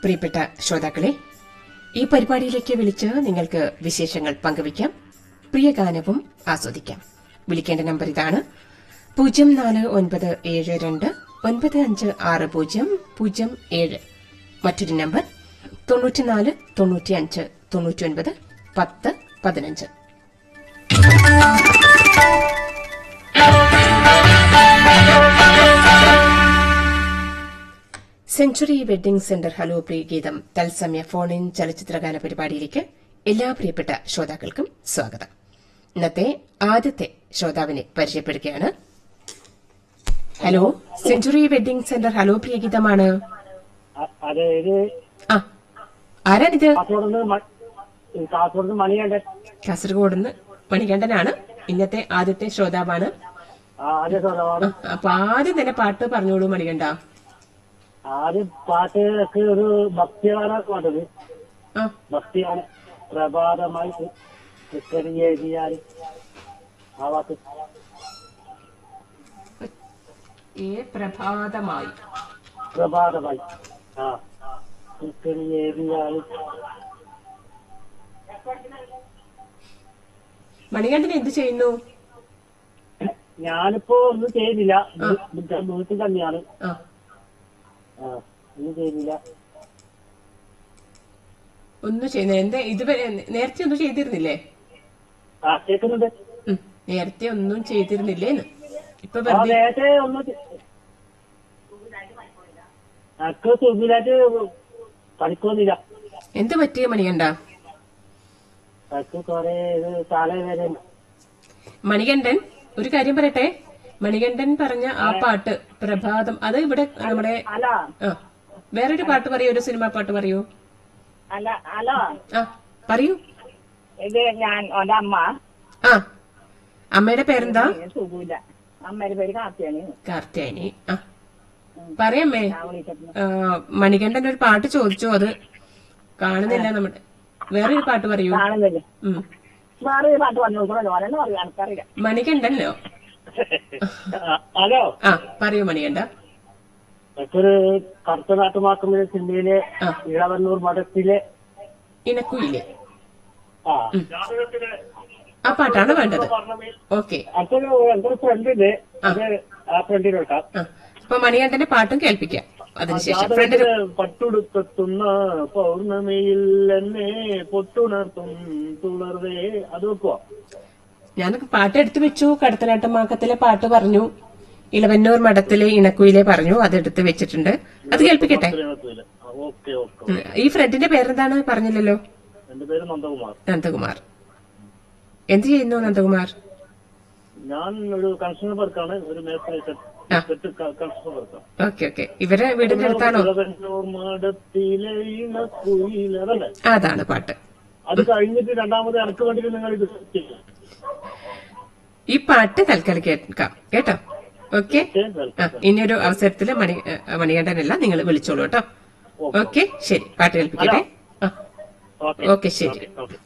പ്രിയപ്പെട്ട ശ്രോതാക്കളെ ഈ പരിപാടിയിലേക്ക് വിളിച്ച് നിങ്ങൾക്ക് വിശേഷങ്ങൾ പങ്കുവയ്ക്കാം പ്രിയ ഗാനവും ആസ്വദിക്കാം വിളിക്കേണ്ട നമ്പർ ഇതാണ് പൂജ്യം നാല് ഒൻപത് ഏഴ് രണ്ട് ഒൻപത് അഞ്ച് ആറ് പൂജ്യം പൂജ്യം ഏഴ് മറ്റൊരു നമ്പർ തൊണ്ണൂറ്റിനാല് തൊണ്ണൂറ്റിയഞ്ച് തൊണ്ണൂറ്റിയൊൻപത് പത്ത് പതിനഞ്ച് സെഞ്ചുറി വെഡ്ഡിംഗ് സെന്റർ ഹലോ പ്രിയ ഗീതം തത്സമയ ഫോൺ ഇൻ ചലച്ചിത്രഗാന പരിപാടിയിലേക്ക് എല്ലാ പ്രിയപ്പെട്ട ശ്രോതാക്കൾക്കും സ്വാഗതം ഇന്നത്തെ ആദ്യത്തെ ശ്രോതാവിനെ പരിചയപ്പെടുകയാണ് hello Century Wedding Centre hello പ്രിയ ഗീതമാണ് അ- അതെ ഇത് ആ ആരാണിത് കാസർഗോഡ് നിന്ന് കാസർഗോഡ് നിന്ന് മണികണ്ഠൻ കാസർഗോഡ് നിന്ന് മണികണ്ഠനാണ് ഇന്നത്തെ ആദ്യത്തെ ശ്രോതാവാണ് ആ, ആദ്യ സ്വന്തമാണ് ആ, അപ്പൊ ആദ്യം തന്നെ പാട്ട് പറഞ്ഞോളൂ മണികണ്ഠ ആദ്യം പാട്ടൊക്കെ ഒരു ഭക്തിയാണ് പാട്ടത് ആ ഭക്തിയാണ് പ്രഭാതമായി ക്രിസ്ത്യൻ എഴുതിയാൽ ആ വാക്ക് ഏ പ്രഭാതമായി പ്രഭാതമായി ആ ക്രിസ്ത്യൻ എഴുതിയാൽ മണികണ്ഠൻ എന്ത് ചെയ്യുന്നു ഞാനിപ്പോ ഒന്നും ചെയ്യുന്നില്ല വീ- വീട്ടിൽ തന്നെയാണ് ആ ആ ഒന്നും ചെയ്യുന്നില്ല ഒന്നും ചെയ്യുന്നത് എന്താ ഇതുവരെ നേരത്തെ ഒന്നും ചെയ്തിരുന്നില്ലേ ആ കേൾക്കുന്നുണ്ട് ഉം, നേരത്തെ ഒന്നും ചെയ്തിരുന്നില്ലേന്ന് ഇപ്പൊ ആ വെറുതെ നേരത്തെ ഒന്ന് എനിക്ക് സുഖിലായിട്ട് പഠിക്കൊന്നുമില്ല എന്ത് പറ്റിയ മണികണ്ഠ എനിക്ക് കൊറേ ഇത് തലവേദന മണികണ്ഠൻ ഒരു കാര്യം പറയട്ടെ മണികണ്ഠൻ പറഞ്ഞ ആ പാട്ട് പ്രഭാതം അത് ഇവിടെ നമ്മുടെ അല്ല ആ വേറൊരു പാട്ട് പറയൂ ഒരു സിനിമ പാട്ട് പറയൂ അല്ല ഹലോ ആ പറയൂ ഇത് ഞാൻ ഓന്റെ അമ്മ ആ അമ്മയുടെ പേരെന്താ സുഖമില്ല അമ്മയുടെ പേര് കാർത്തിയാണ് കാർത്തിയാനി ആ പറയമ്മേ ഞാൻ വിളിച്ചപ്പോ ആ, മണികണ്ഠൻ ഒരു പാട്ട് ചോദിച്ചു അത് കാണുന്നില്ല നമ്മുടെ വേറൊരു പാട്ട് പറയൂ കാണുന്നില്ല ഉം. വേറെ ഒരു പാട്ട് പറഞ്ഞു നോക്കണല്ലോ ഓരെണ്ണം അറിയാം എനിക്കറിയില്ല മണികണ്ഠനോ ഹലോ ആ പറയൂ മണികണ്ഠ എനിക്കൊരു കറുത്തനാട്ടുമാക്കുന്ന സിനിമയിലെ ആ. ഇളവന്നൂർ മഠത്തിലെ ഇണക്കുയില്ലേ ആ ആ പാട്ടാണ് വേണ്ടത് ഓക്കെ അതൊരു എന്റെ ഫ്രണ്ട് ഉണ്ട് അത് ആ ഫ്രണ്ടിന് വെക്കാം ആ അപ്പൊ മണികണ്ഠന്റെ പാട്ടും കേൾപ്പിക്കാം അതിനുശേഷം ഫ്രണ്ടിന് ജാതകത്തില് പട്ടുടുക്കെത്തുന്ന പൗർണമിയിൽ എന്നെ പൊട്ടുണർത്തും തുളർവേ അത് വെക്കുവോ ഞാൻ പാട്ട് എടുത്തു വെച്ചു കടത്തനാട്ടമാക്കത്തിലെ പാട്ട് പറഞ്ഞു ഇളവന്നൂർ മഠത്തിലെ ഇണക്കുയിലെ പറഞ്ഞു അത് എടുത്ത് വെച്ചിട്ടുണ്ട് അത് കേൾപ്പിക്കട്ടെ ഓക്കെ ഓക്കെ ഉം. ഈ ഫ്രണ്ടിന്റെ പേരെന്താണ് പറഞ്ഞില്ലല്ലോ എന്റെ പേര് നന്ദകുമാർ നന്ദകുമാർ എന്ത് ചെയ്യുന്നു നന്ദകുമാർ ഞാൻ ഒരു കൺസ്യൂമർ വർക്കാണ് ഒരു മേഖല ആ. കൺസ്യൂമർ വർക്കാണ് ഓക്കെ ഓക്കെ ഇവരെ വീടിന്റെ അടുത്താണോ ഇളവന്നൂർ മഠത്തിലെ ഇണക്കുയിൽ അതല്ലേ അതാണ് പാട്ട് അത് കഴിഞ്ഞിട്ട് രണ്ടാമത് എനക്ക് വേണ്ടിയിട്ട് നിങ്ങൾ ഇത് ചെയ്യും ഈ പാട്ട് തൽക്കാലം കേൾക്കാം കേട്ടോ ഓക്കെ ആ ഇനിയൊരു അവസരത്തിൽ മണി ഏ, മണികണ്ഠനല്ല നിങ്ങൾ വിളിച്ചോളൂ കേട്ടോ ഓക്കെ ശരി പാട്ട് കേൾപ്പിക്കട്ടെ ആ ഓക്കെ ഓക്കെ ശരി ഓക്കെ